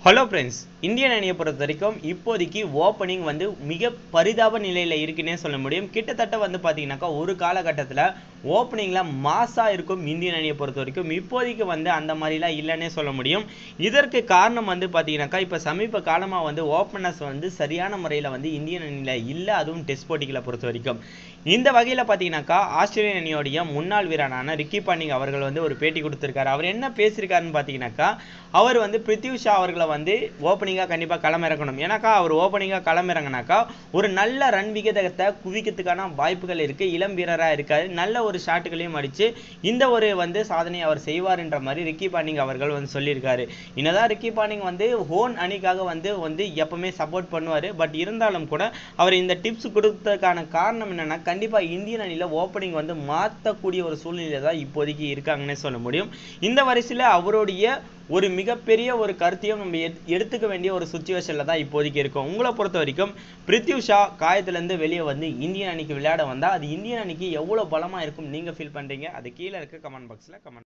hello friends Indian அணியை பொறுத்த வரைக்கும் இப்போதைக்கு ஓப்பனிங் வந்து மிக பரிதாப நிலையில் இருக்குன்னே சொல்ல முடியும் கிட்டத்தட்ட வந்து பார்த்தீங்கன்னாக்கா ஒரு காலகட்டத்தில் ஓப்பனிங்கில் மாசாக இருக்கும் இந்தியன் அணியை பொறுத்த வரைக்கும் இப்போதைக்கு வந்து அந்த மாதிரிலாம் இல்லைன்னே சொல்ல முடியும் இதற்கு காரணம் வந்து பார்த்தீங்கன்னாக்கா இப்போ சமீப காலமாக வந்து ஓப்பனர்ஸ் வந்து சரியான முறையில் வந்து இந்தியன் அணியில் இல்லை அதுவும் டெஸ்ட் போட்டிகளை பொறுத்த வரைக்கும் இந்த வகையில் பார்த்தீங்கன்னாக்கா ஆஸ்திரேலிய அணியோடைய முன்னாள் வீரரான ரிக்கி பாண்டிங் அவர்கள் வந்து ஒரு பேட்டி கொடுத்துருக்காரு அவர் என்ன பேசியிருக்காருன்னு பார்த்தீங்கன்னாக்கா அவர் வந்து பிருத்திவி ஷா அவர்களை வந்து ஓப்பனிங்காக கண்டிப்பாக களமிறக்கணும் ஏன்னாக்கா அவர் ஓப்பனிங்காக களமிறங்கினாக்கா ஒரு நல்ல ரன் விகிதத்தை குவிக்கிறதுக்கான வாய்ப்புகள் இருக்குது இளம் வீரராக இருக்காரு நல்ல ஒரு ஷாட்டுகளையும் அடித்து இந்த ஒரு வந்து சாதனை அவர் செய்வார்ன்ற மாதிரி ரிக்கி பாண்டிங் அவர்கள் வந்து சொல்லியிருக்காரு என்னதான் ரிக்கி பாண்டிங் வந்து ஹோன் அணிக்காக வந்து வந்து எப்பவுமே சப்போர்ட் பண்ணுவார் பட் இருந்தாலும் கூட அவர் இந்த டிப்ஸ் கொடுத்ததுக்கான காரணம் என்னன்னா கண்டிப்பாக இந்தியன் அணியில் ஓப்பனிங் வந்து மாற்றக்கூடிய ஒரு சூழ்நிலை தான் இப்போதைக்கு இருக்காங்கன்னே சொல்ல முடியும் இந்த வரிசையில் அவருடைய ஒரு மிகப்பெரிய ஒரு கருத்தையும் நம்ம எத்- எடுத்துக்க வேண்டிய ஒரு சுச்சுவேஷனில் தான் இப்போதைக்கு இருக்கும் உங்களை பொறுத்த வரைக்கும் பிருத்வி ஷா காயத்துலேருந்து வெளியே வந்து இந்தியன் அணிக்கு விளையாட வந்தால் அது இந்தியன் அணிக்கு எவ்வளோ பலமாக இருக்கும் நீங்கள் ஃபீல் பண்ணுறீங்க அது கீழே இருக்க கமெண்ட் பாக்ஸில் கமெண்ட்